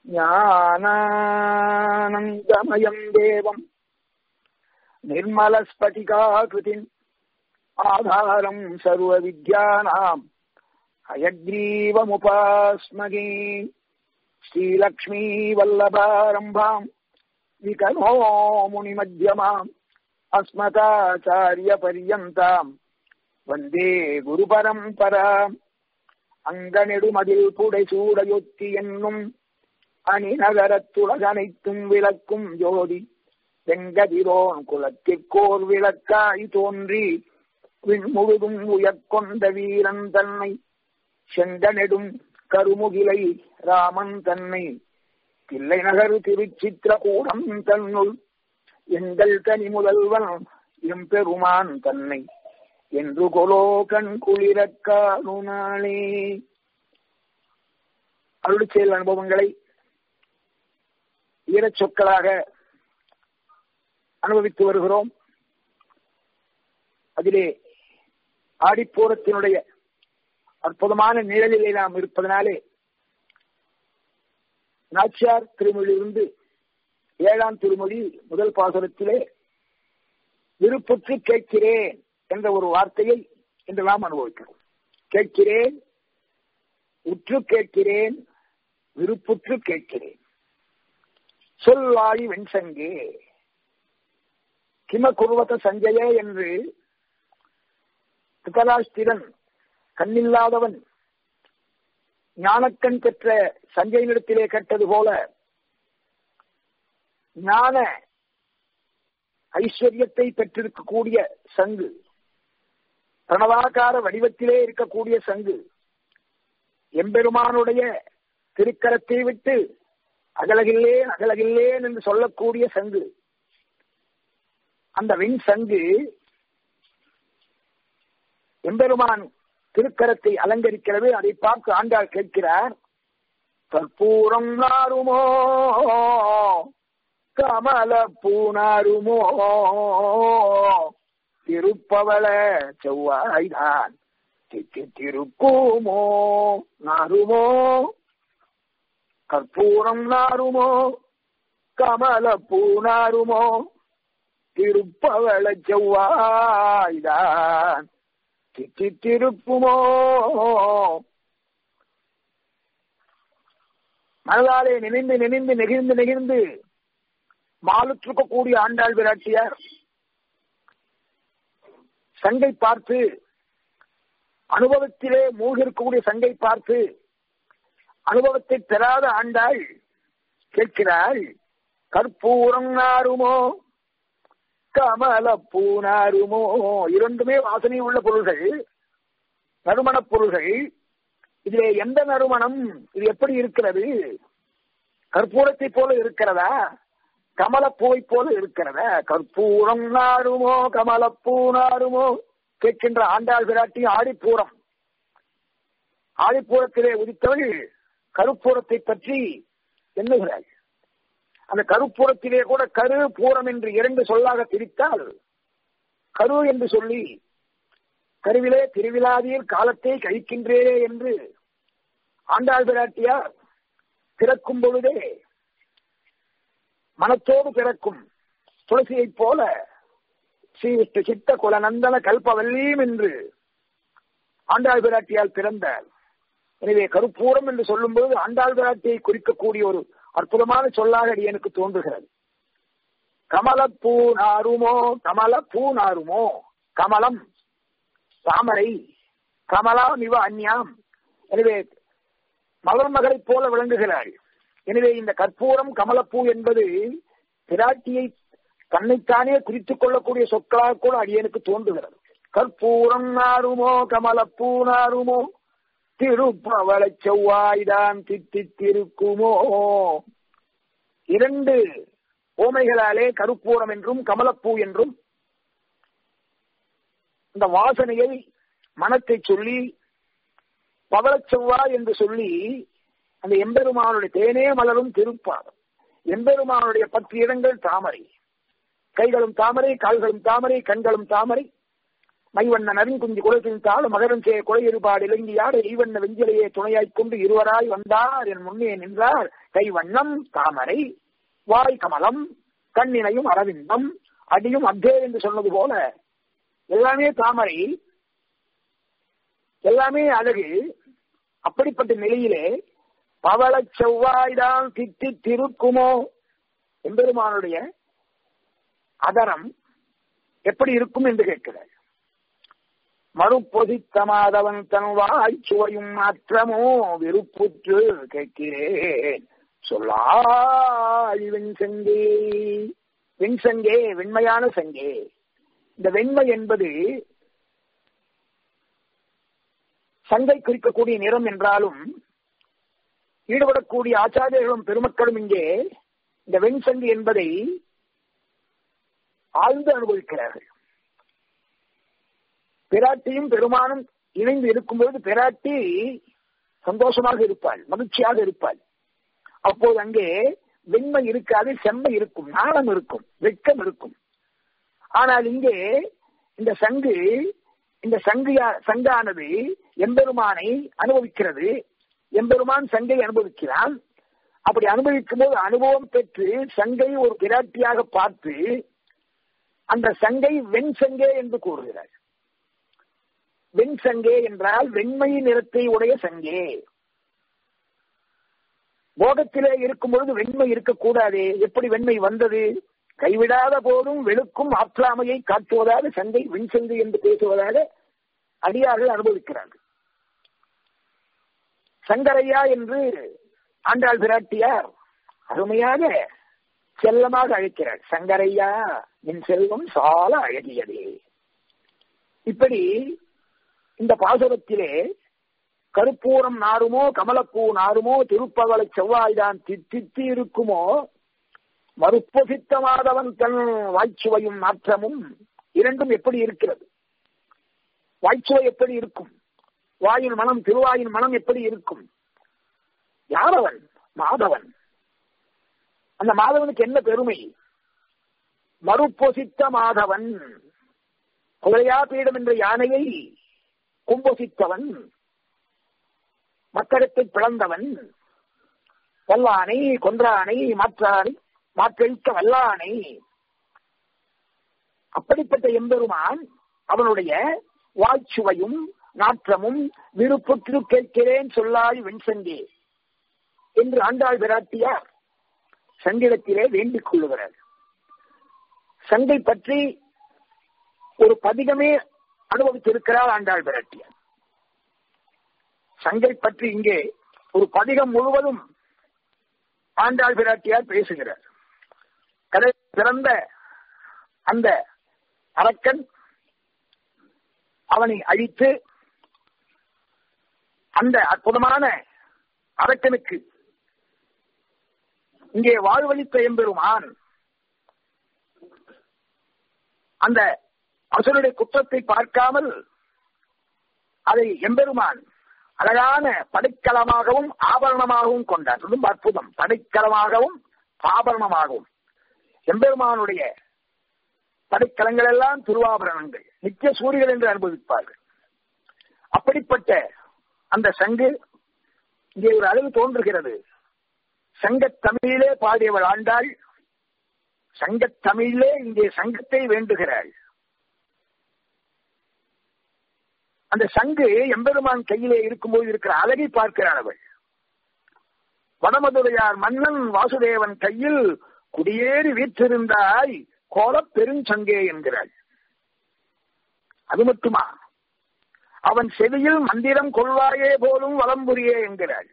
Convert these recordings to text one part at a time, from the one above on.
ज्ञानानन्दमयम् देवम् निर्मलस्फटिकाकृतिम् आधारम् सर्वविद्यानाम् हयग्रीवमुपास्मगे श्रीलक्ष्मीवल्लभारम्भाम् विकनो मुनिमध्यमाम् अस्मदाचार्यपर्यन्ताम् வந்தே குரு பரம்பரா அங்கனெடுமதில் புடைசூடையொத்தி என்னும் அணிநகரத்துலகனைத்தும் விளக்கும் ஜோதி வெங்கதிரோன் குலத்திற்கோர் விளக்காய் தோன்றி விண்முழுதும் உயர்கொண்ட வீரன் தன்னை செங்கனெடும் கருமுகிலை ராமன் தன்னை தில்லை நகர் திருச்சித்திரகூடம் தன்னுள் எங்கள் கனி முதல்வன் எம்பெருமான் தன்னை என்று கொலோ கண் குளிரக்காலுனாளே அருளிச்செயல் அனுபவங்களை ஈரச் சொற்களாக அனுபவித்து வருகிறோம் அதிலே ஆடிப்பூரத்தினுடைய அற்புதமான நிழலிலே நாம் இருப்பதனாலே நாச்சியார் திருமொழியிலிருந்து ஏழாம் திருமொழி முதல் பாசுரத்திலே விருப்புற்று கேட்கிறேன் என்ற ஒரு வார்த்தையை இன்று நாம் அனுபவிக்கிறோம் கேட்கிறேன் உற்று கேட்கிறேன் விருப்புற்று கேட்கிறேன் சொல்வாயு வெண்சங்கே கிம குருவத சஞ்சய என்று திருதராஷ்டிரன் கண்ணில்லாதவன் ஞானக்கண் பெற்ற சஞ்சயனிடத்திலே கேட்டது போல ஞான ஐஸ்வர்யத்தை பெற்றிருக்கக்கூடிய சங்கு பிரணவாகார வடிவத்திலே இருக்கக்கூடிய சங்கு எம்பெருமானுடைய திருக்கரத்தை விட்டு அகலகில்லேன் அகலகில்லேன் என்று சொல்லக்கூடிய சங்கு அந்த வெண் சங்கு எம்பெருமான் திருக்கரத்தை அலங்கரிக்கிறது அதை பார்த்து ஆண்டாள் கேட்கிறார் கற்பூரம் நாருமோ கமல பூனாருமோ திருப்பவள செவ்வாய்தான் திக்கு திருக்குமோ நாருமோ கற்பூரம் நாருமோ கமல பூனாருமோ திருப்பவள செவ்வாய்தான் திக்கு திருப்புமோ மனதாலே நினைந்து நினைந்து நெகிழ்ந்து நெகிழ்ந்து மாலுற்றிருக்கக்கூடிய ஆண்டாள் விராட்டியார் சங்கை பார்த்து அனுபவத்திலே மூழ்கிருக்கக்கூடிய சங்கை பார்த்து அனுபவத்தை பெறாத ஆண்டாள் கேட்கிறாள் கற்பூரம் நாருமோ கமல பூனாருமோ இரண்டுமே வாசனை உள்ள பொருள்கள் நறுமணப் பொருள்கள் இதிலே எந்த நறுமணம் இது எப்படி இருக்கிறது கற்பூரத்தை போல இருக்கிறதா கமலப்பூவை போல இருக்கிறதா கற்பூரம் நாருமோ கமலப்பூ நாருமோ கேட்கின்ற ஆண்டாள் விராட்டி ஆடிப்பூரம் ஆடிப்பூரத்திலே உதித்தவள் கருப்பூரத்தை பற்றி எண்ணுகிறாள் அந்த கருப்பூரத்திலே கூட கரு பூரம் என்று இரண்டு சொல்லாக பிரித்தால் கரு என்று சொல்லி கருவிலே திருவிழாதீர் காலத்தை கழிக்கின்றேனே என்று ஆண்டாள் பிராட்டியார் பிறக்கும் பொழுதே மனத்தோடு பிறக்கும் துளசியைப் போல ஸ்ரீ விஷ்ணு சித்த குலநந்தன கல்பவல்லீம் என்று ஆண்டாள் பிராட்டியால் பிறந்தார் எனவே கருப்பூரம் என்று சொல்லும்போது ஆண்டாள் பிராட்டியை குறிக்கக்கூடிய ஒரு அற்புதமான சொல்லாக அது எனக்கு தோன்றுகிறது கமலப்பூ நாருமோ கமல பூ நாருமோ கமலம் தாமரை கமலா மிவ அந்யாம் எனவே மலர் மகளைப் போல விளங்குகிறாள் எனவே இந்த கற்பூரம் கமலப்பூ என்பது பிராட்டியை தன்னைத்தானே குறித்துக் கொள்ளக்கூடிய சொற்களாக கூட அடியனுக்கு தோன்றுகிறது கற்பூரம் நாருமோ கமலப்பூ நாருமோ திருப்பவள செவ்வாய்தான் தித்தித்திருக்குமோ இரண்டு ஓமைகளாலே கருப்பூரம் என்றும் கமலப்பூ என்றும் இந்த வாசனையை மனத்தை சொல்லி பவளச் செவ்வாய் என்று சொல்லி அந்த எம்பெருமானுடைய தேனே மலரும் திருப்பாதம் எம்பெருமானுடைய பத்து இடங்கள் தாமரை கைகளும் தாமரை கால்களும் தாமரை கண்களும் தாமரை மைவண்ண நரிங்குஞ்சி குலத்தின்தாள் மகரம் சே குலை இருபாடு இலங்கியாடு ஈவண்ண வெஞ்சிலையே துணையாய்க் கொண்டு இருவராய் வந்தார் என் முன்னே நின்றார் கைவண்ணம் தாமரை வாய் கமலம் கண்ணினையும் அரவிந்தம் அடியும் அத்தே என்று சொன்னது போல எல்லாமே தாமரை எல்லாமே அழகு அப்படிப்பட்ட நிலையிலே பவள செவ்வாய்தான் திட்டி திருக்குமோ எம்பெருமானுடைய அதரம் எப்படி இருக்கும் என்று கேட்கிறார் மறுப்பொதித்தமாதவன் தன் வாய் சுவையும் மாற்றமோ விருப்புற்று கேட்கிறேன் சொல்லாழி வெண்சங்கே வெண்சங்கே வெண்மையான சங்கே இந்த வெண்மை என்பது சங்கை குறிக்கக்கூடிய நிறம் என்றாலும் ஈடுபடக்கூடிய ஆச்சாரியர்களும் பெருமக்களும் இங்கே இந்த வெண்சங்கு என்பதை ஆழ்ந்து அனுபவிக்கிறார்கள் பிராட்டியும் பெருமானும் இணைந்து இருக்கும்போது பிராட்டி சந்தோஷமாக இருப்பாள் மகிழ்ச்சியாக இருப்பாள் அப்போது அங்கே வெண்மை இருக்காது செம்மை இருக்கும் நாணம் இருக்கும் வெட்கம் இருக்கும் ஆனால் இங்கே இந்த சங்கு இந்த சங்கு சங்கானது எம்பெருமானை அனுபவிக்கிறது எம்பெருமான் சங்கை அனுபவிக்கிறான் அப்படி அனுபவிக்கும் போது அனுபவம் பெற்று சங்கை ஒரு பிராட்டியாக பார்த்து அந்த சங்கை வெண் சங்கே என்று கூறுகிறார் வெண் சங்கே என்றால் வெண்மை நிறத்தை உடைய சங்கே போகத்திலே இருக்கும் பொழுது வெண்மை இருக்கக்கூடாதே எப்படி வெண்மை வந்தது கைவிடாத போதும் வெளுக்கும் ஆற்றாமையை காட்டுவதாக சங்கை வெண்சங்கை என்று பேசுவதாக அடியார்கள் அனுபவிக்கிறார்கள் சங்கரையா என்று ஆண்டாள் பிராட்டியார் அருமையாக செல்லமாக அழைக்கிறார் சங்கரையா என் செல்வம் சால அழகியதே இப்படி இந்த பாசுரத்திலே கருப்பூரம் நாருமோ கமலப்பூ நாருமோ திருப்பவளை செவ்வாய்தான் தித்தித்து இருக்குமோ மறுப்பொசித்தமாதவன் தன் வாய்ச்சுவையும் நாற்றமும் இரண்டும் எப்படி இருக்கிறது வாய்ச்சுவை எப்படி இருக்கும் வாயின் மனம் திருவாயின் மனம் எப்படி இருக்கும் யாரவன் மாதவன் அந்த மாதவனுக்கு என்ன பெருமை மறுப்பொசித்த மாதவன் குலையா பீடம் என்ற யானையை கும்பொசித்தவன் மக்களத்தை பிளந்தவன் வல்லானை கொன்றானை மாற்றானை மாற்றழிக்க வல்லானை அப்படிப்பட்ட எம்பெருமான் அவனுடைய வாய்ச்சுவையும் நாற்றமும் விருப்புற்று கேட்கிறேன் சொல்லாய் வெண்சங்கே என்று ஆண்டாள் பிராட்டியார் சங்கிடத்திலே வேண்டிக் கொள்ளுகிறார் சங்கை பற்றி ஒரு பதிகமே அனுபவித்திருக்கிறார் ஆண்டாள் பிராட்டியார் சங்கை பற்றி இங்கே ஒரு பதிகம் முழுவதும் ஆண்டாள் பிராட்டியார் பேசுகிறார் கடை பிறந்த அந்த அரக்கன் அவனை அழித்து அந்த அற்புதமான அரக்கனுக்கு இங்கே வாழ்வழித்த எம்பெருமான் அந்த அசுரனுடைய குற்றத்தை பார்க்காமல் அதை எம்பெருமான் அழகான படைக்கலமாகவும் ஆபரணமாகவும் கொண்டார் ரொம்ப அற்புதம் படைக்கலமாகவும் ஆபரணமாகவும் எம்பெருமானுடைய படைக்கலங்கள் எல்லாம் திருவாபரணங்கள் நித்திய சூரியர்கள் என்று அனுபவிப்பார்கள் அப்படிப்பட்ட அந்த சங்கு இங்கே ஒரு அளவு தோன்றுகிறது சங்கத் தமிழிலே பாடியவள் ஆண்டாள் சங்கத் தமிழிலே இங்கே சங்கத்தை வேண்டுகிறாள் அந்த சங்கு எம்பெருமான் கையிலே இருக்கும்போது இருக்கிற அழகை பார்க்கிறாள் அவள் வடமதுரையார் மன்னன் வாசுதேவன் கையில் குடியேறி வீற்றிருந்தாய் கோல பெருஞ்சங்கே என்கிறாள் அது மட்டுமா அவன் செவியில் மந்திரம் கொள்வாயே போலும் வலம்புரியே என்கிறாள்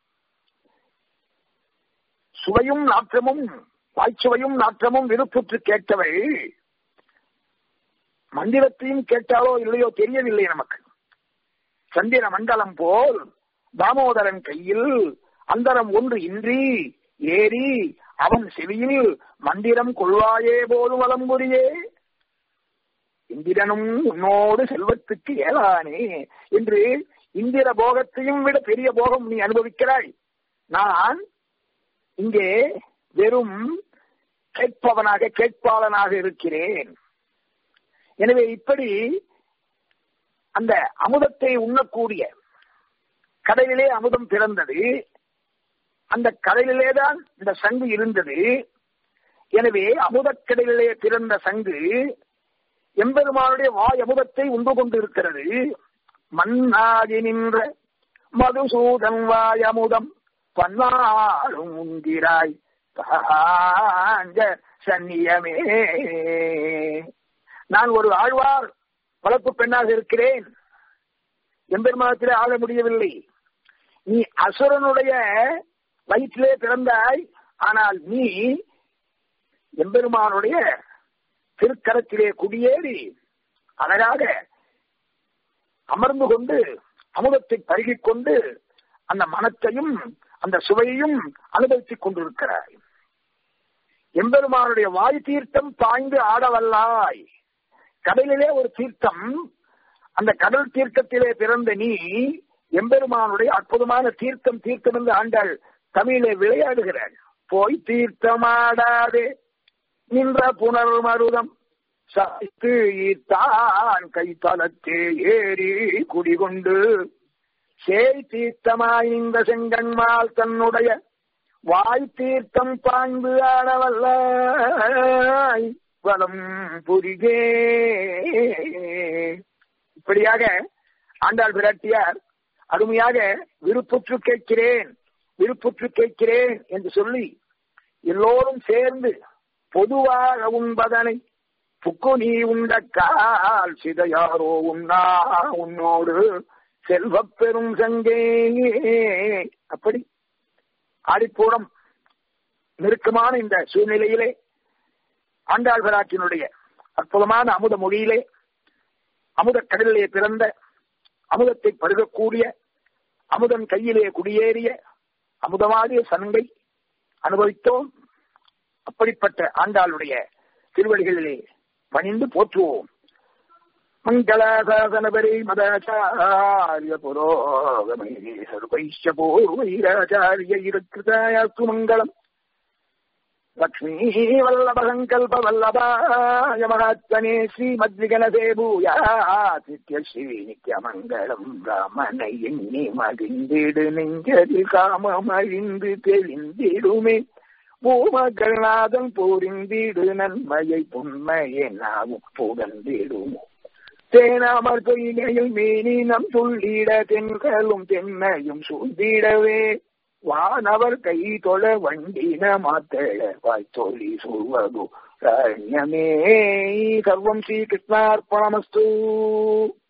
சுவையும் நாற்றமும் வாய்ச்சுவையும் நாற்றமும் விருப்புற்று கேட்டவள் மந்திரத்தையும் கேட்டாலோ இல்லையோ தெரியவில்லை நமக்கு சந்திர மண்டலம் போல் தாமோதரன் கையில் அந்தரம் ஒன்று இன்றி ஏறி அவன் செவியில் மந்திரம் கொள்வாயே போது வலம்புரியே இந்திரனும் உன்னோடு செல்வத்துக்கு ஏலானே என்று இந்திர போகத்தையும் விட பெரிய போகம் நீ அனுபவிக்கிறாய் நான் இங்கே வெறும் கேட்பவனாக கேட்பாளனாக இருக்கிறேன் எனவே இப்படி அந்த அமுதத்தை உண்ணக்கூடிய கடலிலே அமுதம் பிறந்தது அந்த கடலிலே தான் இந்த சங்கு இருந்தது எனவே அமுதக்கடலிலே பிறந்த சங்கு எம்பெருமானுடைய வாய் அமுதத்தை உண்டு கொண்டிருக்கிறது மண்ணாகி நின்ற மதுசூதன் வாய் அமுதம் பன்னாலும் உந்திராய் பாஞ்ச சன்னியமே நான் ஒரு ஆழ்வார் வளர்ப்பு பெண்ணாக இருக்கிறேன் எம்பெருமானத்திலே ஆள முடியவில்லை நீ அசுரனுடைய வயிற்றிலே பிறந்தாய் ஆனால் நீ எம்பெருமானுடைய திருக்கரத்திலே குடியேறி அழகாக அமர்ந்து கொண்டு அமுதத்தை பருகிக் கொண்டு அந்த மனத்தையும் அந்த சுவையையும் அனுபவித்துக் கொண்டிருக்கிறாய் எம்பெருமானுடைய வாய் தீர்த்தம் பாய்ந்து ஆடவல்லாய் கடலிலே ஒரு தீர்த்தம் அந்த கடல் தீர்க்கத்திலே பிறந்த நீ எம்பெருமானுடைய அற்புதமான தீர்த்தம் தீர்த்தம் என்று ஆண்டாள் தமிழை விளையாடுகிறாள் போய் தீர்த்தமாடாதே நின்ற புனர் மருதம் சாய்த்து ஈர்த்தான் கைத்தலத்தே ஏறி குடிகொண்டு சேய் தீர்த்தமாய் இந்த செங்கன்மால் தன்னுடைய வாய் தீர்த்தம் பாய்ந்து ஆடவல்லாய் வலம் புரிகே இப்படியாக ஆண்டாள் பிராட்டியார் அருமையாக விருப்புற்று கேட்கிறேன் விருப்புற்று கேட்கிறேன் என்று சொல்லி எல்லோரும் சேர்ந்து பொதுவாக உண்பதனை புக்கு நீ உண்ட கால் சிதையாரோ உண்ணா உன்னோடு செல்வ பெரும் சங்கே அப்படி ஆடிப்பூடம் நெருக்கமான இந்த சூழ்நிலையிலே ஆண்டாள் பிராட்டினுடைய அற்புதமான அமுத மொழியிலே அமுத கடலிலே பிறந்த அமுதத்தை பருகக்கூடிய அமுதன் கையிலே குடியேறிய அமுதமாகிய சங்கை அனுபவித்தோம் அப்படிப்பட்ட ஆண்டாளுடைய திருவடிகளிலே பணிந்து போற்றுவோம் மங்களாசாசனபரி மதாச்சாரிய புரோகமே சர்வைஷ பூர்வைராச்சாரிய இருக்கிருதாயாஸ்து மங்களம் லக்ஷ்மீ வல்லபசங்கல்ப வல்லபாய மகாத்மனே ஸ்ரீமத்விகனசே பூயாதித்ய ஸ்ரீ நித்யமங்கலம் ராமனை எண்ணி மகிழ்ந்திடு நெஞ்சதில் காமம் அழிந்து தெளிந்திடுமே பூமகள்நாதன் போரிந்திடு நன்மையை புண்மையை நாவும் புகழ்ந்திடுமோ தேனாமர் பொய்கையில் மீனினம் துள்ளிட தென்களும் தென்னையும் சூழ்ந்திடவே வானவர் கை தொழ வண்டின மாத்தள வாய்த்தொலி சொல்வது ரண்யமே சர்வம் ஸ்ரீகிருஷ்ணார்ப்பணமஸ்து